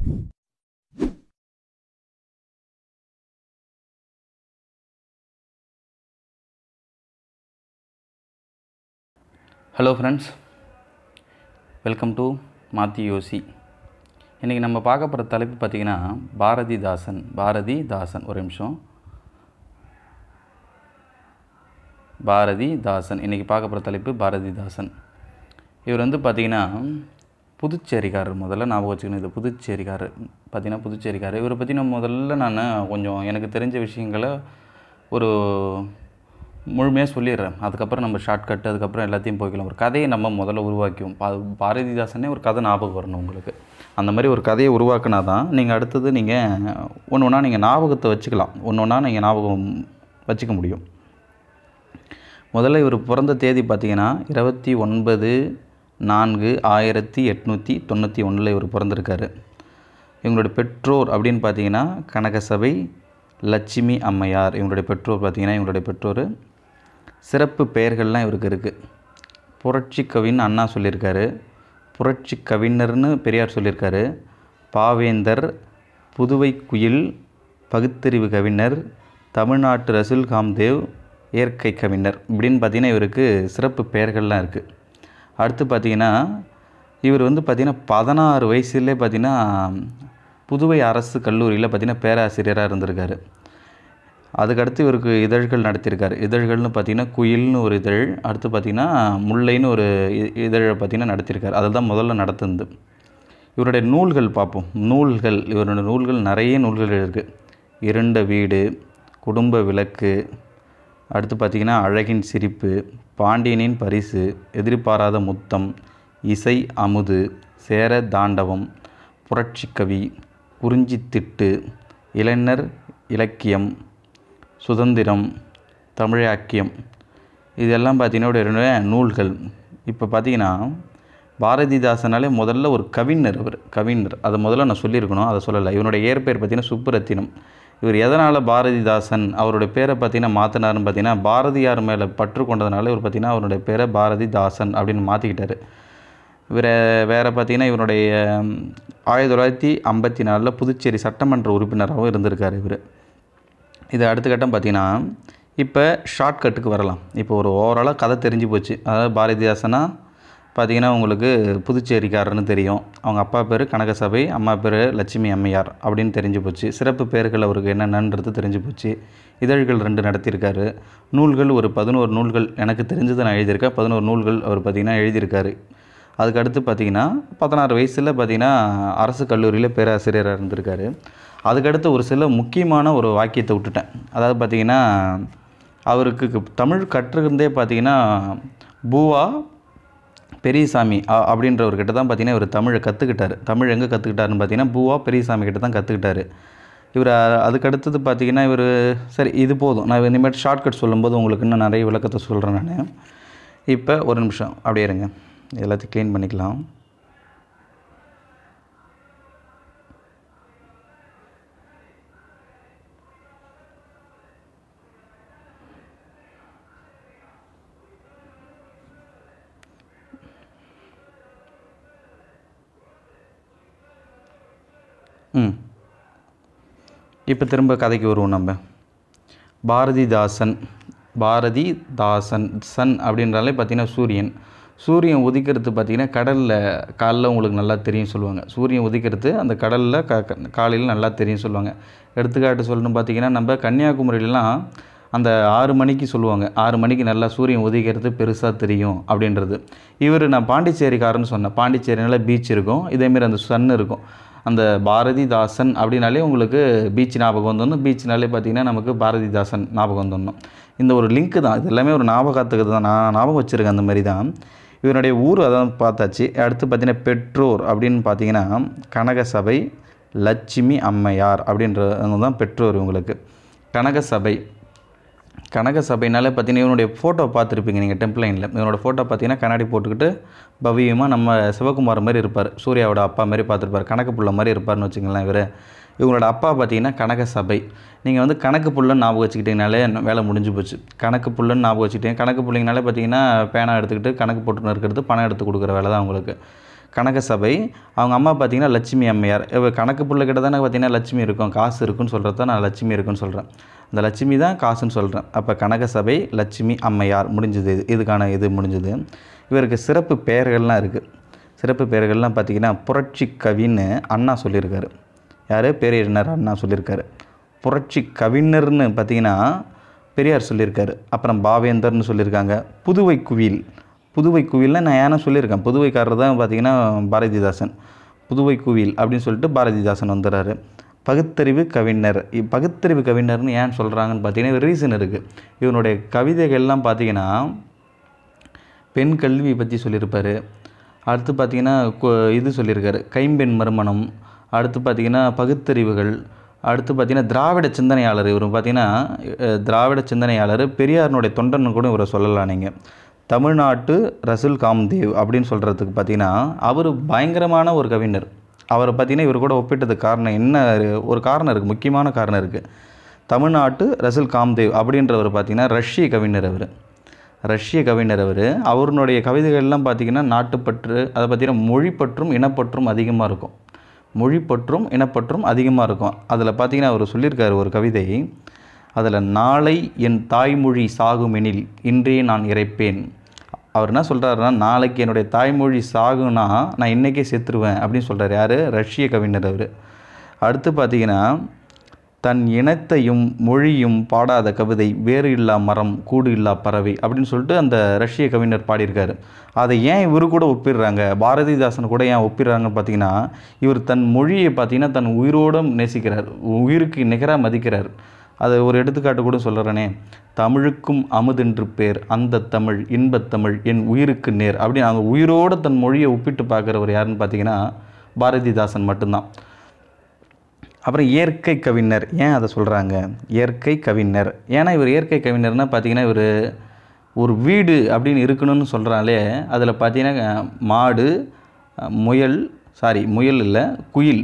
Hello friends welcome to மாத்தி யோசி இன்றைக்கி நம்ம பார்க்க போகிற தலைப்பு பார்த்திங்கன்னா பாரதிதாசன் பாரதிதாசன் ஒரு நிமிஷம் பாரதிதாசன் இன்றைக்கி பார்க்க போகிற தலைப்பு பாரதிதாசன் இவர் வந்து பார்த்திங்கன்னா புதுச்சேரிக்காரர் முதல்ல ஞாபகம் வச்சுக்கணும் இது புதுச்சேரிக்காரர் பார்த்திங்கன்னா புதுச்சேரிக்காரர் இவரை பற்றி நான் முதல்ல நான் கொஞ்சம் எனக்கு தெரிஞ்ச விஷயங்களை ஒரு முழுமையாக சொல்லிடுறேன் அதுக்கப்புறம் நம்ம ஷார்ட்கட் அதுக்கப்புறம் எல்லாத்தையும் போய்க்கலாம் ஒரு கதையை நம்ம முதல்ல உருவாக்குவோம் பா பாரதிதாசனே ஒரு கதை ஞாபகம் வரணும் உங்களுக்கு அந்த மாதிரி ஒரு கதையை உருவாக்குனா தான் நீங்கள் அடுத்தது நீங்கள் ஒன்று ஒன்றா நீங்கள் ஞாபகத்தை வச்சுக்கலாம் ஒன்று ஒன்றா நீங்கள் ஞாபகம் வச்சுக்க முடியும் முதல்ல இவர் பிறந்த தேதி பார்த்தீங்கன்னா இருபத்தி ஒன்பது நான்கு ஆயிரத்தி எட்நூற்றி தொண்ணூற்றி ஒன்றில் இவர் பிறந்திருக்காரு இவங்களுடைய பெற்றோர் அப்படின்னு பார்த்தீங்கன்னா கனகசபை லட்சுமி அம்மையார் இவங்களுடைய பெற்றோர் பார்த்தீங்கன்னா இவங்களுடைய பெற்றோர் சிறப்பு பெயர்கள்லாம் இவருக்கு இருக்குது புரட்சி கவின்னு அண்ணா சொல்லியிருக்காரு புரட்சி கவிஞர்னு பெரியார் சொல்லியிருக்காரு பாவேந்தர் புதுவை குயில் பகுத்தறிவு கவிஞர் தமிழ்நாட்டு ரசூல் காம்தேவ் இயற்கை கவிஞர் இப்படின்னு பார்த்தீங்கன்னா இவருக்கு சிறப்பு பெயர்கள்லாம் இருக்குது அடுத்து பார்த்தீங்கன்னா இவர் வந்து பார்த்திங்கன்னா பதினாறு வயசுலேயே பார்த்திங்கன்னா புதுவை அரசு கல்லூரியில் பார்த்திங்கன்னா பேராசிரியராக இருந்திருக்காரு அதுக்கடுத்து இவருக்கு இதழ்கள் நடத்தியிருக்காரு இதழ்கள்னு பார்த்திங்கன்னா குயில்னு ஒரு இதழ் அடுத்து பார்த்திங்கன்னா முல்லைன்னு ஒரு இ- இதழை பார்த்திங்கன்னா நடத்தியிருக்காரு அதை தான் முதல்ல நடத்துனது இவருடைய நூல்கள் பார்ப்போம் நூல்கள் இவருடைய நூல்கள் நிறைய நூல்கள் இருக்குது இருண்ட வீடு குடும்ப விளக்கு அடுத்து பார்த்திங்கன்னா அழகின் சிரிப்பு பாண்டியனின் பரிசு எதிர்பாராத முத்தம் இசை அமுது சேர தாண்டவம் புரட்சிக்கவி குறிஞ்சித்திட்டு இளைஞர் இலக்கியம் சுதந்திரம் தமிழாக்கியம் இதெல்லாம் பார்த்தீங்கன்னா இவருடைய நூல்கள் இப்போ பார்த்தீங்கன்னா பாரதிதாசனாலே முதல்ல ஒரு கவிஞர் அவர் கவிஞர் அதை முதல்ல நான் சொல்லியிருக்கணும் அதை சொல்லலை இவனுடைய இயற்பெயர் பார்த்தீங்கன்னா சுப்புரத்தினம் இவர் எதனால் பாரதிதாசன் அவருடைய பேரை பார்த்தீங்கன்னா மாற்றினாருன்னு பார்த்தீங்கன்னா பாரதியார் மேலே பற்று கொண்டதுனால இவர் பார்த்தீங்கன்னா அவருடைய பேரை பாரதிதாசன் அப்படின்னு மாற்றிக்கிட்டாரு இவரை வேறு பார்த்தீங்கன்னா இவருடைய ம், ஆயிரத்தி தொள்ளாயிரத்தி ஐம்பத்தி நாலில் புதுச்சேரி சட்டமன்ற உறுப்பினராகவும் இருந்திருக்கார் இவர் இது அடுத்த கட்டம் பார்த்தீங்கன்னா இப்போ ஷார்ட்கட்டுக்கு வரலாம் இப்போ ஒரு ஓவராலாக கதை தெரிஞ்சு போச்சு அதாவது பாரதிதாசனா பார்த்தீங்கன்னா உங்களுக்கு புதுச்சேரிக்காரர்னு தெரியும் அவங்க அப்பா பேர் கனகசபை அம்மா பேர் லட்சுமி அம்மையார் அப்படின்னு தெரிஞ்சு போச்சு சிறப்பு பெயர்கள் அவருக்கு என்னென்னன்றது தெரிஞ்சு போச்சு இதழ்கள் ரெண்டு நடத்தியிருக்காரு நூல்கள் ஒரு பதினோரு நூல்கள் எனக்கு தெரிஞ்சதை நான் எழுதியிருக்கேன் பதினோரு நூல்கள் அவர் பார்த்திங்கன்னா எழுதியிருக்காரு அதுக்கடுத்து பார்த்தீங்கன்னா பதினாறு வயசில் பார்த்தீங்கன்னா அரசு கல்லூரியில் பேராசிரியராக இருந்திருக்காரு அதுக்கடுத்து ஒரு சில முக்கியமான ஒரு வாக்கியத்தை விட்டுட்டேன் அதாவது பார்த்தீங்கன்னா அவருக்கு கு- தமிழ் கற்றுருந்தே பார்த்தீங்கன்னா பூவா பெரியசாமி அ- அப்படின்றவர்கிட்ட தான் பார்த்தீங்கன்னா இவர் தமிழை கற்றுக்கிட்டாரு தமிழ் எங்கே கற்றுக்கிட்டாருன்னு பார்த்தீங்கன்னா பூவா பெரியசாமி கிட்ட தான் கற்றுக்கிட்டாரு இவர் அ- அதுக்கடுத்தது பார்த்தீங்கன்னா இவர் சரி இது போதும் நான் இனிமேல் ஷார்ட்கட் சொல்லும்போது உங்களுக்கு இன்னும் நிறைய விளக்கத்தை சொல்கிறேன் நான் இப்போ ஒரு நிமிஷம் அப்படியே இருங்க எல்லாத்தையும் க்ளீன் பண்ணிக்கலாம் ம் இப்போ திரும்ப கதைக்கு வருவோம் நம்ம பாரதிதாசன் பாரதிதாசன் சன் அப்படின்றாலே பார்த்தீங்கன்னா சூரியன் சூரியன் உதிக்கிறது பார்த்தீங்கன்னா கடலில் காலைல உங்களுக்கு நல்லா தெரியும் சொல்லுவாங்க சூரியன் உதிக்கிறது அந்த கடலில் க க- காலையில் நல்லா தெரியும் சொல்லுவாங்க எடுத்துக்காட்டு சொல்லணும் பார்த்தீங்கன்னா நம்ம கன்னியாகுமரியிலலாம் அந்த ஆறு மணிக்கு சொல்லுவாங்க ஆறு மணிக்கு நல்லா சூரியன் உதிக்கிறது பெருசாக தெரியும் அப்படின்றது இவர் நான் பாண்டிச்சேரிக்காரன்னு சொன்னேன் பாண்டிச்சேரினால பீச் இருக்கும் இதேமாரி அந்த சன் இருக்கும் அந்த பாரதிதாசன் அப்படின்னாலே உங்களுக்கு பீச் ஞாபகம் வந்துடணும் பீச்னாலே பார்த்தீங்கன்னா நமக்கு பாரதிதாசன் ஞாபகம் வந்துடணும் இந்த ஒரு லிங்க் தான் இது எல்லாமே ஒரு ஞாபகத்துக்கு தான் நான் ஞாபகம் வச்சுருக்கேன் அந்த மாதிரி தான் இவனுடைய ஊர் அதான் பார்த்தாச்சு அடுத்து பார்த்தீங்கன்னா பெற்றோர் அப்படின்னு பார்த்தீங்கன்னா கனகசபை லட்சுமி அம்மையார் அப்படின்றவங்க தான் பெற்றோர் இவங்களுக்கு கனகசபை கனக சபைனாலே பார்த்தீங்கன்னா இவனுடைய ஃபோட்டோ பார்த்துருப்பீங்க நீங்கள் டெம்ப்ளைனில் இவனோட ஃபோட்டோ பார்த்தீங்கன்னா கண்ணாடி போட்டுக்கிட்டு பவியமாக நம்ம சிவகுமார் மாதிரி இருப்பார் சூர்யாவோட அப்பா மாதிரி பார்த்துருப்பார் கணக்கு புள்ள மாதிரி இருப்பார்னு வச்சுங்களேன் இவர் இவங்களோட அப்பா பார்த்தீங்கன்னா கனக சபை நீங்கள் வந்து கணக்கு புள்ளன்னு ஞாபகம் வச்சுக்கிட்டீங்கனாலே இன்னும் வேலை முடிஞ்சு போச்சு கணக்கு புள்ளன்னு ஞாபகம் வச்சுக்கிட்டீங்க கணக்கு புள்ளிங்கனாலே பார்த்தீங்கன்னா பேனா எடுத்துக்கிட்டு கணக்கு போட்டுன்னு இருக்கிறது பணம் எடுத்து கொடுக்குற வேலை தான் உங்களுக்கு கனக சபை அவங்க அம்மா பார்த்தீங்கன்னா லட்சுமி அம்மையார் இவ கணக்கு புள்ள கிட்ட தானே பார்த்தீங்கன்னா லட்சுமி இருக்கும் காசு இருக்குன்னு சொல்கிறது தான் நான் லட்சுமி இருக்குன்னு சொல்கிறேன் அந்த லட்சுமி தான் காசுன்னு சொல்கிறேன் அப்போ கனக சபை லட்சுமி அம்மையார் முடிஞ்சது இது இதுக்கான இது முடிஞ்சது இவருக்கு சிறப்பு பெயர்கள்லாம் இருக்குது சிறப்பு பெயர்கள்லாம் பார்த்தீங்கன்னா புரட்சி கவின்னு அண்ணா சொல்லியிருக்காரு யார் பேரறிஞர் அண்ணா சொல்லியிருக்காரு புரட்சி கவிஞர்னு பார்த்தீங்கன்னா பெரியார் சொல்லியிருக்காரு அப்புறம் பாவேந்தர்னு சொல்லியிருக்காங்க புதுவை குவில் புதுவை குவில்னா நான் ஏன்னா சொல்லியிருக்கேன் புதுவைக்காரர் தான் பார்த்தீங்கன்னா பாரதிதாசன் புதுவை குவில் அப்படின்னு சொல்லிட்டு பாரதிதாசன் வந்துடுறாரு பகுத்தறிவு கவிஞர் இ- பகுத்தறிவு கவிஞர்னு ஏன் சொல்கிறாங்கன்னு பார்த்தீங்கன்னா ரீசன் இருக்குது இவனுடைய கவிதைகள்லாம் பார்த்தீங்கன்னா பெண் கல்வி பற்றி சொல்லியிருப்பார் அடுத்து பார்த்தீங்கன்னா கு- இது சொல்லியிருக்காரு கைம்பெண் மறுமணம் அடுத்து பார்த்தீங்கன்னா பகுத்தறிவுகள் அடுத்து பார்த்தீங்கன்னா திராவிட சிந்தனையாளர் இவர் பார்த்தீங்கன்னா அஹ், திராவிட சிந்தனையாளர் பெரியாரினுடைய தொண்டன்னு கூட இவரை சொல்லலாம் நீங்கள் தமிழ்நாட்டு ரசுல் காம்தேவ் அப்படின்னு சொல்கிறதுக்கு பார்த்தீங்கன்னா அவர் பயங்கரமான ஒரு கவிஞர் அவரை பார்த்தீங்கன்னா இவர் கூட ஒப்பிட்டதுக்கு காரணம் என்ன ஒரு காரணம் இருக்குது முக்கியமான காரணம் இருக்குது தமிழ்நாட்டு ரசுல் காம்தேவ் அப்படின்றவர் பார்த்தீங்கன்னா ரஷ்ய கவிஞர் அவர் ரஷ்ய கவிஞர் அவர் அவருடைய கவிதைகள்லாம் பார்த்தீங்கன்னா நாட்டுப்பற்று அதை பார்த்தீங்கன்னா மொழிப்பற்றும் இனப்பற்றும் அதிகமாக இருக்கும் மொழிப்பற்றும் இனப்பற்றும் அதிகமாக இருக்கும் அதில் பார்த்தீங்கன்னா அவர் சொல்லியிருக்காரு ஒரு கவிதை அதில் நாளை என் தாய்மொழி சாகுமெனில் இன்றே நான் இறைப்பேன் அவர் என்ன சொல்கிறாருன்னா நாளைக்கு என்னுடைய தாய்மொழி சாகுனா நான் இன்றைக்கே செத்துருவேன் அப்படின்னு சொல்கிறார் யார் ரஷ்ய கவிஞர் அவர் அடுத்து பார்த்தீங்கன்னா தன் இனத்தையும் மொழியும் பாடாத கவிதை வேறு இல்லா மரம் கூடு இல்லா பறவை அப்படின்னு சொல்லிட்டு அந்த ரஷ்ய கவிஞர் பாடியிருக்காரு அதை ஏன் இவரு கூட ஒப்பிடுறாங்க பாரதிதாசன் கூட ஏன் ஒப்பிடுறாங்கன்னு பார்த்தீங்கன்னா இவர் தன் மொழியை பார்த்தீங்கன்னா தன் உயிரோடு நேசிக்கிறார் உயிருக்கு நிகராக மதிக்கிறார் அது ஒரு எடுத்துக்காட்டு கூட சொல்கிறேனே தமிழுக்கும் அமுதென்று பேர் அந்த தமிழ் இன்பத் தமிழ் என் உயிருக்கு நேர் அப்படின்னு அவங்க உயிரோடு தன் மொழியை ஒப்பிட்டு பார்க்குறவர் யாருன்னு பார்த்தீங்கன்னா பாரதிதாசன் மட்டும்தான் அப்புறம் இயற்கை கவிஞர் ஏன் அதை சொல்கிறாங்க இயற்கை கவிஞர் ஏன்னா இவர் இயற்கை கவிஞர்னா பார்த்தீங்கன்னா இவர் ஒரு வீடு அப்படின்னு இருக்கணும்னு சொல்கிறாலே அதில் பார்த்தீங்கன்னா மாடு முயல் சாரி முயல் இல்லை குயில்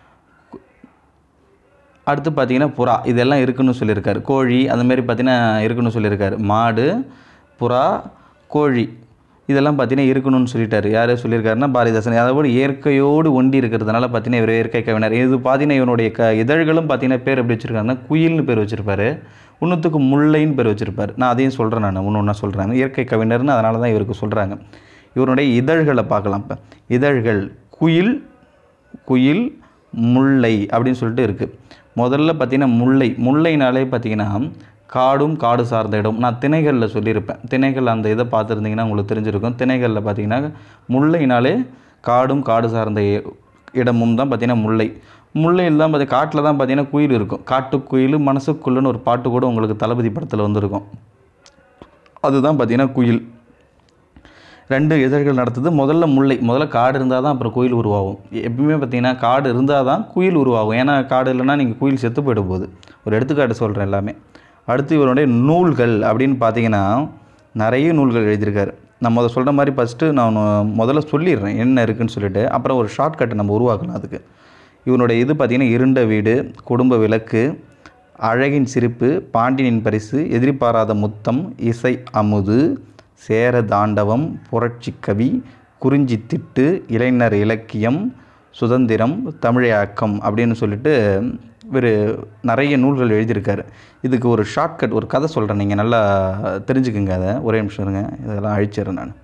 அடுத்து பார்த்தீங்கன்னா புறா இதெல்லாம் இருக்குன்னு சொல்லியிருக்காரு கோழி அந்த மாதிரி பார்த்தீங்கன்னா இருக்குன்னு சொல்லியிருக்காரு மாடு புறா கோழி இதெல்லாம் பார்த்தீங்கன்னா இருக்கணும்னு சொல்லிட்டாரு யார் சொல்லியிருக்காருன்னா பாரதிதாசன் அதாவது இயற்கையோடு ஒண்டி இருக்கிறதுனால பார்த்தீங்கன்னா இவர் இயற்கை கவிஞர் இது பார்த்தீங்கன்னா இவனுடைய க இதழ்களும் பார்த்தீங்கன்னா பேர் எப்படி வச்சுருக்காருன்னா குயில்னு பேர் வச்சுருப்பாரு இன்னொத்துக்கு முல்லைன்னு பேர் வச்சுருப்பாரு நான் அதையும் சொல்கிறேன் நான் ஒன்று ஒன்றா சொல்கிறேன் இயற்கை கவிஞர்னு அதனால தான் இவருக்கு சொல்கிறாங்க இவருடைய இதழ்களை பார்க்கலாம் இப்போ இதழ்கள் குயில் குயில் முல்லை அப்படின்னு சொல்லிட்டு இருக்குது முதல்ல பார்த்தீங்கன்னா முல்லை முல்லைனாலே பார்த்தீங்கன்னா காடும் காடு சார்ந்த இடம் நான் திணைகளில் சொல்லியிருப்பேன் திணைகள் அந்த இதை பார்த்துருந்தீங்கன்னா உங்களுக்கு தெரிஞ்சிருக்கும் திணைகளில் பார்த்தீங்கன்னா முல்லைனாலே காடும் காடு சார்ந்த இ- இடமும் தான் பார்த்தீங்கன்னா முல்லை முல்லையில் தான் பார்த்தி காட்டில் தான் பார்த்தீங்கன்னா குயில் இருக்கும் காட்டுக்குயில் மனசுக்குள்ளுன்னு ஒரு பாட்டு கூட உங்களுக்கு தளபதி படத்தில் வந்திருக்கும் அதுதான் பார்த்தீங்கன்னா குயில் ரெண்டு இதழ்கள் நடத்துது முதல்ல முல்லை முதல்ல காடு இருந்தால் தான் அப்புறம் குயில் உருவாகும் எப்பவுமே பார்த்தீங்கன்னா காடு இருந்தால் தான் குயில் உருவாகும் ஏன்னா காடு இல்லைன்னா நீங்கள் குயில் செத்து போயிட போகுது ஒரு எடுத்துக்காட்டு சொல்கிறேன் எல்லாமே அடுத்து இவருடைய நூல்கள் அப்படின்னு பார்த்தீங்கன்னா நிறைய நூல்கள் எழுதியிருக்காரு நான் முதல்ல சொல்கிற மாதிரி ஃபஸ்ட்டு நான் ஒண்ணு முதல்ல சொல்லிடுறேன் என்ன இருக்குன்னு சொல்லிட்டு அப்புறம் ஒரு ஷார்ட்கட்டை நம்ம உருவாக்கலாம் அதுக்கு இவனுடைய இது பார்த்திங்கன்னா இருண்ட வீடு குடும்ப விளக்கு அழகின் சிரிப்பு பாண்டியனின் பரிசு எதிர்பாராத முத்தம் இசை அமுது சேர தாண்டவம் புரட்சி கவி குறிஞ்சி திட்டு இளைஞர் இலக்கியம் சுதந்திரம் தமிழையாக்கம் அப்படின்னு சொல்லிட்டு இவர் நிறைய நூல்கள் எழுதியிருக்காரு இதுக்கு ஒரு ஷார்ட்கட் ஒரு கதை சொல்கிறேன் நீங்கள் நல்லா தெரிஞ்சுக்குங்க அதை ஒரே நிமிஷம் இருங்க இதெல்லாம் அழிச்சிடுறேன் நான்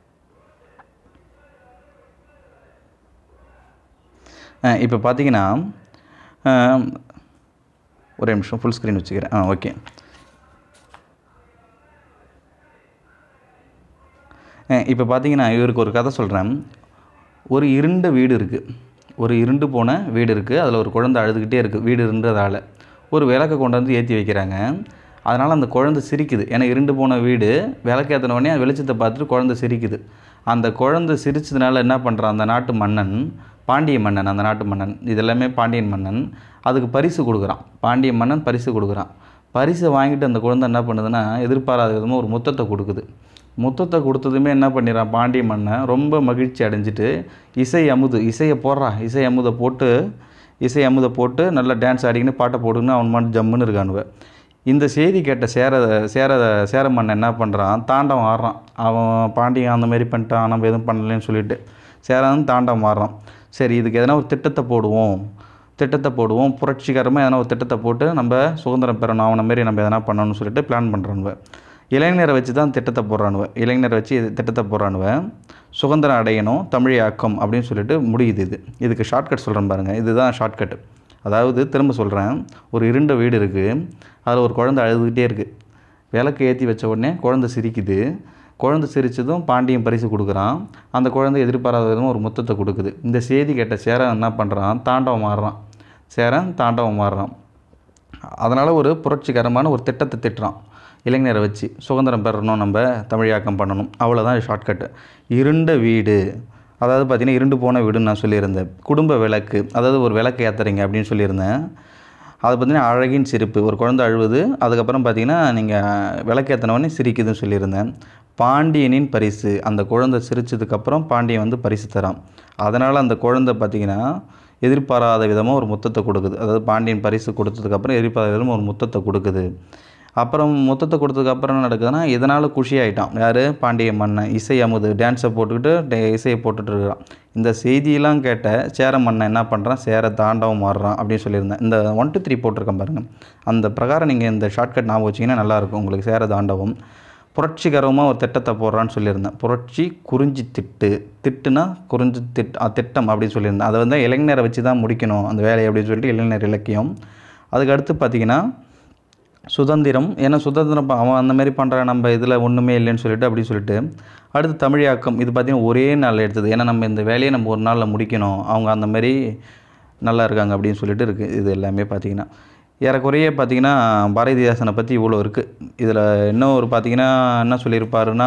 இப்போ பார்த்தீங்கன்னா அஹ், ஒரே நிமிஷம் ஃபுல் ஸ்க்ரீன் வச்சுக்கிறேன் ஆ ஓகே இப்போ பார்த்தீங்கன்னா இவருக்கு ஒரு கதை சொல்கிறேன் ஒரு இருண்ட வீடு இருக்குது ஒரு இருண்டு போன வீடு இருக்குது அதில் ஒரு குழந்தை அழுதுகிட்டே இருக்குது வீடு இருண்டதால் ஒரு விளக்கை கொண்டு வந்து ஏற்றி வைக்கிறாங்க அதனால் அந்த குழந்தை சிரிக்குது ஏன்னா இருண்டு போன வீடு விளக்கு ஏற்றின உடனே வெளிச்சத்தை பார்த்துட்டு குழந்தை சிரிக்குது அந்த குழந்தை சிரிச்சதுனால என்ன பண்ணுறான் அந்த நாட்டு மன்னன் பாண்டிய மன்னன் அந்த நாட்டு மன்னன் இதெல்லாமே பாண்டியன் மன்னன் அதுக்கு பரிசு கொடுக்குறான் பாண்டிய மன்னன் பரிசு கொடுக்குறான் பரிசை வாங்கிட்டு அந்த குழந்தை என்ன பண்ணுதுன்னா எதிர்பாராத விதமாக ஒரு முத்தத்தை கொடுக்குது முத்தத்தை கொடுத்ததுமே என்ன பண்ணிடுறான் பாண்டிய மன்னன் ரொம்ப மகிழ்ச்சி அடைஞ்சிட்டு இசை அமுது இசையை போடுறான் இசை அமுதை போட்டு இசை அமுதை போட்டு நல்லா டான்ஸ் ஆடிக்கின்னு பாட்டை போட்டுன்னு அவன் மட்டும் ஜம்முன்னு இருக்கானுவ இந்த செய்தி கேட்ட சேர சேர சேர மன்னன் என்ன பண்ணுறான் தாண்டவம் ஆடுறான் அவன் பாண்டியன் அந்த மாதிரி பண்ணிட்டான் நம்ம எதுவும் பண்ணலன்னு சொல்லிட்டு சேரன் தாண்டவம் மாறுறான் சரி இதுக்கு எதனா ஒரு திட்டத்தை போடுவோம் திட்டத்தை போடுவோம் புரட்சிகரமாக எதனா ஒரு திட்டத்தை போட்டு நம்ம சுதந்திரம் பெறணும் அவனை மாரி நம்ம எதனா பண்ணணும்னு சொல்லிட்டு பிளான் பண்ணுறானுவ இளைஞரை வச்சு தான் திட்டத்தை போடுறானுவ இளைஞரை வச்சு இது திட்டத்தை போடுறானுவ சுதந்திரம் அடையணும் தமிழியாக்கம் அப்படின்னு சொல்லிட்டு முடியுது இது இதுக்கு ஷார்ட்கட் சொல்கிறேன் பாருங்கள் இதுதான் ஷார்ட்கட் அதாவது திரும்ப சொல்கிறேன் ஒரு இருண்ட வீடு இருக்குது அதில் ஒரு குழந்தை அழுதுகிட்டே இருக்குது விளக்கு ஏற்றி வச்ச உடனே குழந்தை சிரிக்குது குழந்தை சிரித்ததும் பாண்டியன் பரிசு கொடுக்குறான் அந்த குழந்தை எதிர்பாராத விதமாக ஒரு முத்தத்தை கொடுக்குது இந்த செய்தி கேட்ட சேரன் என்ன பண்ணுறான் தாண்டவம் மாறுறான் சேரன் தாண்டவம் மாறுறான் அதனால் ஒரு புரட்சிகரமான ஒரு திட்டத்தை திட்டுறான் இளைஞரை வச்சு சுதந்திரம் பெறணும் நம்ம தமிழாக்கம் பண்ணணும் அவ்வளோதான் ஷார்ட்கட்டு இருண்ட வீடு அதாவது பார்த்திங்கன்னா இருண்டு போன வீடுன்னு நான் சொல்லியிருந்தேன் குடும்ப விளக்கு அதாவது ஒரு விளக்கு ஏற்றுறீங்க அப்படின்னு சொல்லியிருந்தேன் அது பார்த்தீங்கன்னா அழகின் சிரிப்பு ஒரு குழந்தை அழுவுது அதுக்கப்புறம் பார்த்தீங்கன்னா நீங்கள் விளக்கேற்றினவொடனே சிரிக்குதுன்னு சொல்லியிருந்தேன் பாண்டியனின் பரிசு அந்த குழந்தை சிரிச்சதுக்கப்புறம் பாண்டியன் வந்து பரிசு தரான் அதனால் அந்த குழந்தை பார்த்தீங்கன்னா எதிர்பாராத விதமாக ஒரு முத்தத்தை கொடுக்குது அதாவது பாண்டியன் பரிசு கொடுத்ததுக்கப்புறம் எதிர்பாராத விதமாக ஒரு முத்தத்தை கொடுக்குது அப்புறம் முத்தத்தை கொடுத்ததுக்கப்புறம் என்ன நடக்குதுன்னா இதனால் குஷி ஆகிட்டான் யார் பாண்டிய மன்னன் இசை அமுது டான்ஸை போட்டுக்கிட்டு டே- இசையை போட்டுட்டு இருக்கிறான் இந்த செய்தியெல்லாம் கேட்ட சேர மன்னன் என்ன பண்ணுறான் சேர தாண்டவம் மாறுறான் அப்படின்னு சொல்லியிருந்தேன் இந்த ஒன் டூ த்ரீ போட்டிருக்கேன் பாருங்கள் அந்த பிரகாரம் நீங்கள் இந்த ஷார்ட்கட் ஞாபகம் வச்சிங்கன்னா நல்லாயிருக்கும் உங்களுக்கு சேர தாண்டவம் புரட்சிகரமாக ஒரு திட்டத்தை போடுறான்னு சொல்லியிருந்தேன் புரட்சி குறிஞ்சி திட்டு திட்டுனா குறிஞ்சி திட் அ, திட்டம் அப்படின்னு சொல்லியிருந்தேன் அதை வந்து இளைஞரை வச்சு தான் முடிக்கணும் அந்த வேலையை அப்படின்னு சொல்லிட்டு இளைஞர் இலக்கியம் அதுக்கு அடுத்து பார்த்தீங்கன்னா சுதந்திரம் ஏன்னா சுதந்திரம் ப- அவன் அந்த மாதிரி பண்ணுறான் நம்ம இதில் ஒன்றுமே இல்லைன்னு சொல்லிட்டு அப்படி சொல்லிட்டு அடுத்து தமிழாக்கம் இது பார்த்திங்கன்னா ஒரே நாளில் எடுத்தது ஏன்னா நம்ம இந்த வேலையை நம்ம ஒரு நாளில் முடிக்கணும் அவங்க அந்த மாதிரி நல்லா இருக்காங்க அப்படின்னு சொல்லிட்டு இருக்குது இது எல்லாமே பார்த்திங்கன்னா ஏறக்குறைய பார்த்திங்கன்னா பாரதிதாசனை பற்றி இவ்வளோ இருக்குது இதில் இன்னும் ஒரு பார்த்திங்கன்னா என்ன சொல்லியிருப்பாருன்னா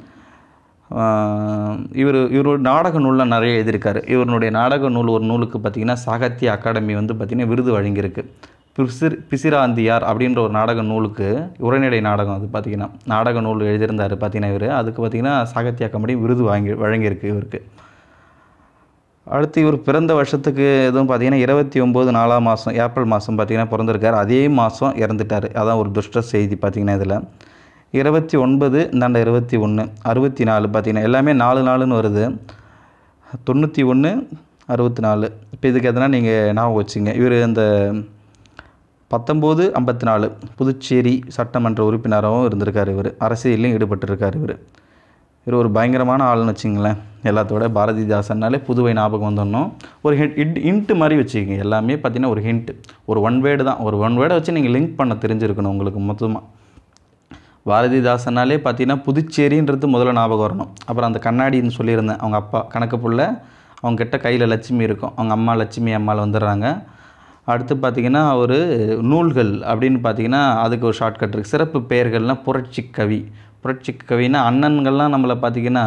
இவர் இவரோட நாடக நூலில் நிறைய எழுதியிருக்காரு இவருடைய நாடக நூல் ஒரு நூலுக்கு பார்த்திங்கன்னா சாகித்ய அகாடமி வந்து பார்த்திங்கன்னா விருது வழங்கியிருக்கு பிசிர் பிசிராந்தியார் அப்படின்ற ஒரு நாடக நூலுக்கு உரைநடை நாடகம் அது பார்த்திங்கன்னா நாடக நூல் எழுதியிருந்தார் பார்த்திங்கன்னா இவர் அதுக்கு பார்த்திங்கன்னா சாகித்ய அகாடமி விருது வாங்கி வழங்கியிருக்கு இவருக்கு அடுத்து இவர் பிறந்த வருஷத்துக்கு எதுவும் பார்த்தீங்கன்னா இருபத்தி ஒம்பது நாலாம் மாதம் ஏப்ரல் மாதம் பார்த்தீங்கன்னா பிறந்திருக்கார் அதே மாதம் இறந்துட்டார் அதான் ஒரு துஷ்ட செய்தி பார்த்தீங்கன்னா இதில் இருபத்தி ஒன்பது இந்தாண்ட இருபத்தி ஒன்று அறுபத்தி நாலு பார்த்தீங்கன்னா எல்லாமே நாலு நாலுன்னு வருது தொண்ணூற்றி ஒன்று அறுபத்தி நாலு இப்போ இதுக்கு எதனா நீங்கள் ஞாபகம் வச்சுங்க இவர் இந்த பத்தொம்போது ஐம்பத்தி நாலு புதுச்சேரி சட்டமன்ற உறுப்பினராகவும் இருந்திருக்கார் இவர் அரசியலையும் ஈடுபட்டிருக்கார் இவர் இவர் ஒரு பயங்கரமான ஆள்னு வச்சுங்களேன் எல்லாத்தோட பாரதிதாசன்னாலே புதுவை ஞாபகம் வந்துடணும் ஒரு ஹிண்ட் ஹிண்ட்டு மாதிரி வச்சுக்கோங்க எல்லாமே பார்த்தீங்கன்னா ஒரு ஹிண்ட் ஒரு ஒன் வேர்டு தான் ஒரு ஒன் வேர்டை வச்சு நீங்கள் லிங்க் பண்ண தெரிஞ்சிருக்கணும் உங்களுக்கு மொத்தமாக பாரதிதாசனாலே பார்த்தீங்கன்னா புதுச்சேரின்றது முதல்ல ஞாபகம் வரணும் அப்புறம் அந்த கண்ணாடின்னு சொல்லியிருந்தேன் அவங்க அப்பா கணக்கு புள்ள அவங்க கிட்ட கையில் லட்சுமி இருக்கும் அவங்க அம்மா லட்சுமி அம்மாவில் வந்துடுறாங்க அடுத்து பார்த்தீங்கன்னா ஒரு நூல்கள் அப்படின்னு பார்த்தீங்கன்னா அதுக்கு ஒரு ஷார்ட்கட் இருக்குது சிறப்பு பெயர்கள்னால் புரட்சி கவி புரட்சி கவின்னா அண்ணன்கள்லாம் நம்மளை பார்த்தீங்கன்னா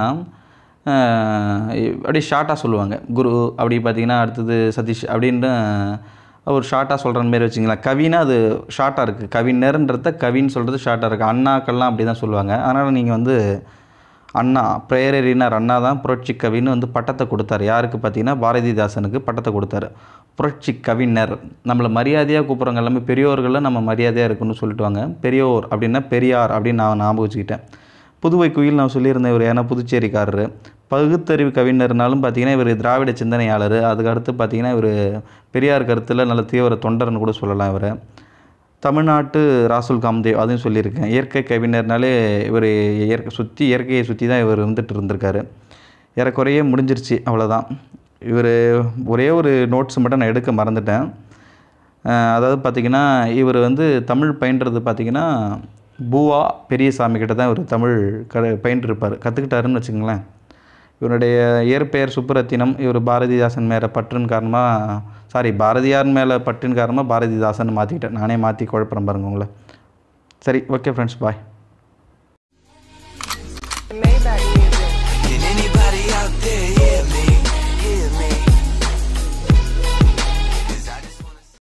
ஆஹ், அப்படியே ஷார்ட்டாக சொல்லுவாங்க குரு அப்படி பார்த்தீங்கன்னா அடுத்தது சதீஷ் அப்படின்ட்டு ஒரு ஷார்ட்டாக சொல்கிற மாரி வச்சுங்களேன் கவினா அது ஷார்ட்டாக இருக்குது கவிஞர்ன்றத கவின்னு சொல்கிறது ஷார்ட்டாக இருக்குது அண்ணாக்கள்லாம் அப்படி தான் சொல்லுவாங்க அதனால் நீங்கள் வந்து அண்ணா பிரேரறிஞர் அண்ணா தான் புரட்சி கவின்னு வந்து பட்டத்தை கொடுத்தாரு யாருக்கு பார்த்தீங்கன்னா பாரதிதாசனுக்கு பட்டத்தை கொடுத்தாரு புரட்சி கவிஞர் நம்மளை மரியாதையாக கூப்பிட்றவங்க எல்லாமே பெரியோர்களில் நம்ம மரியாதையாக இருக்குன்னு சொல்லிட்டுவாங்க பெரியோர் அப்படின்னா பெரியார் அப்படின்னு நான் ஞாபகம் வச்சுக்கிட்டேன் புதுவை குயில் நான் சொல்லியிருந்தேன் இவர் ஏன்னா புதுச்சேரிக்காரரு பகுத்தறிவு கவிஞர்னாலும் பார்த்தீங்கன்னா இவர் திராவிட சிந்தனையாளர் அதுக்கு அடுத்து பார்த்தீங்கன்னா இவர் பெரியார் கருத்தில் நல்ல தீவிர தொண்டர்னு கூட சொல்லலாம் இவரை தமிழ்நாட்டு ராசுல் காம்தேவ் அதையும் சொல்லியிருக்கேன் இயற்கை கவிஞர்னாலே இவர் இயற்கை சுற்றி இயற்கையை சுற்றி தான் இவர் இருந்துட்டு இருந்திருக்காரு ஏறக்குறைய முடிஞ்சிருச்சு அவ்வளோதான் இவர் ஒரே ஒரு நோட்ஸ் மட்டும் நான் எடுக்க மறந்துட்டேன் அஹ் அதாவது பார்த்திங்கன்னா இவர் வந்து தமிழ் பயின்றது பார்த்திங்கன்னா பூவா பெரியசாமி கிட்ட தான் இவர் தமிழ் க பயின்றிருப்பார் கற்றுக்கிட்டாருன்னு வச்சுங்களேன் இவருடைய இயற்பெயர் சுப்புரத்தினம் இவர் பாரதிதாசன் மேலே பற்றின் காரணமாக சாரி பாரதியார் மேலே பற்றின் காரணமாக பாரதிதாசன் மாற்றிக்கிட்டேன் நானே மாற்றி குழப்பறேன் பாருங்க உங்களை சரி okay friends bye Maybach music.